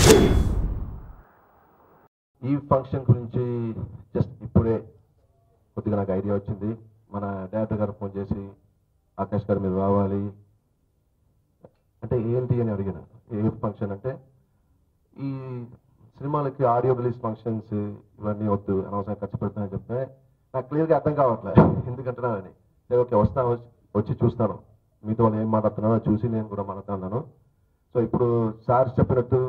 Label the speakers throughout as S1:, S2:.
S1: ఈ ఫంక్షన్ గురించి జస్ట్ ఇప్పుడే కొద్దిగా నాకు ఐడియా వచ్చింది మన డైరెక్టర్ గారు ఫోన్ చేసి ఆకాష్ గారు మీరు రావాలి అంటే ఏంటి అని అడిగాను ఏ ఫంక్షన్ అంటే ఈ సినిమాలకి ఆడియో రిలీజ్ ఫంక్షన్స్ ఇవన్నీ వద్దు అనవసరం ఖర్చు పెడుతున్నానని చెప్తే నాకు క్లియర్గా అర్థం కావట్లేదు ఎందుకంటున్నానని సరే ఓకే వస్తా వచ్చి చూస్తాను మీతో వాళ్ళు ఏం మాట్లాడుతున్నారో చూసి నేను కూడా మాట్లాడుతున్నాను సో ఇప్పుడు సార్ చెప్పినట్టు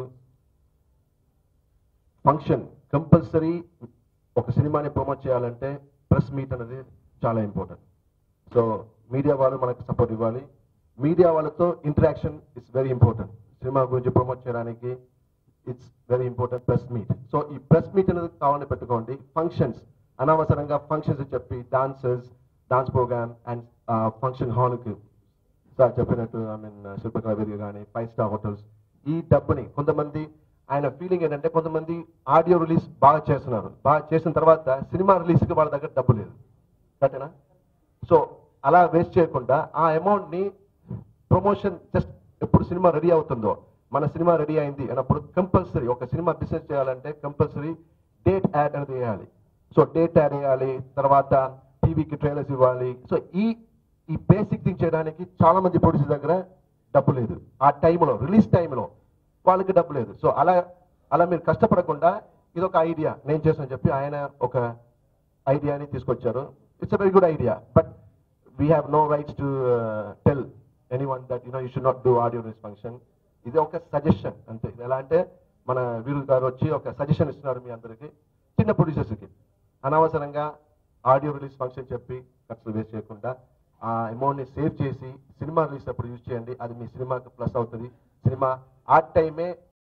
S1: ఫంక్షన్ కంపల్సరీ ఒక సినిమాని ప్రమోట్ చేయాలంటే ప్రెస్ మీట్ అనేది చాలా ఇంపార్టెంట్ సో మీడియా వాళ్ళు మనకు సపోర్ట్ ఇవ్వాలి మీడియా వాళ్ళతో interaction it's very important cinema గురించి ప్రమోట్ చేయడానికి it's very important press meet so ఈ ప్రెస్ మీట్ అనేది కావాలని పెట్టుకోండి ఫంక్షన్స్ అనవసరంగా ఫంక్షన్స్ చెప్పి dancers dance programme and function హాల్కి సార్ చెప్పినట్టు ఐ మీన్ శిల్పకళ వేదిక కానీ ఫైవ్ స్టార్ హోటల్స్ ఈ డబ్బుని కొంతమంది ఆయన ఫీలింగ్ ఏంటంటే కొంతమంది ఆడియో రిలీజ్ బాగా చేస్తున్నారు బాగా చేసిన తర్వాత సినిమా రిలీజ్కి వాళ్ళ దగ్గర డబ్బు లేదు కరెక్టేనా సో అలా వేస్ట్ చేయకుండా ఆ అమౌంట్ ని ప్రమోషన్ జస్ట్ ఎప్పుడు సినిమా రెడీ అవుతుందో మన సినిమా రెడీ అయింది అన్నప్పుడు కంపల్సరీ ఒక సినిమా బిజినెస్ చేయాలంటే కంపల్సరీ డేట్ యాడ్ అనేది వేయాలి సో డేట్ యాడ్ వేయాలి తర్వాత టీవీకి ట్రైలర్స్ ఇవ్వాలి సో ఈ ఈ బేసిక్ థింగ్ చేయడానికి చాలా మంది ప్రొడ్యూసర్ దగ్గర డబ్బు లేదు ఆ టైంలో రిలీజ్ టైంలో వాళ్ళకి డబ్బు లేదు సో అలా అలా మీరు కష్టపడకుండా ఇది ఒక ఐడియా నేను చేస్తాను చెప్పి ఆయన ఒక ఐడియాని తీసుకొచ్చారు it's a very good idea but we have no rights to tell any one that you know you should not do audio release function ఇది ఒక సజెషన్ అంతే ఇది ఎలా అంటే మన వీరు గారు వచ్చి ఒక సజెషన్ ఇస్తున్నారు మీ అందరికి చిన్న ప్రొడ్యూసర్స్కి అనవసరంగా ఆడియో రిలీజ్ ఫంక్షన్ చెప్పి ఖర్చులు వేస్ట్ చేయకుండా ఆ అమౌంట్ ని సేవ్ చేసి సినిమా రిలీజ్ అప్పుడు యూజ్ చేయండి అది మీ సినిమాకి ప్లస్ అవుతుంది సినిమా ఆ టైమే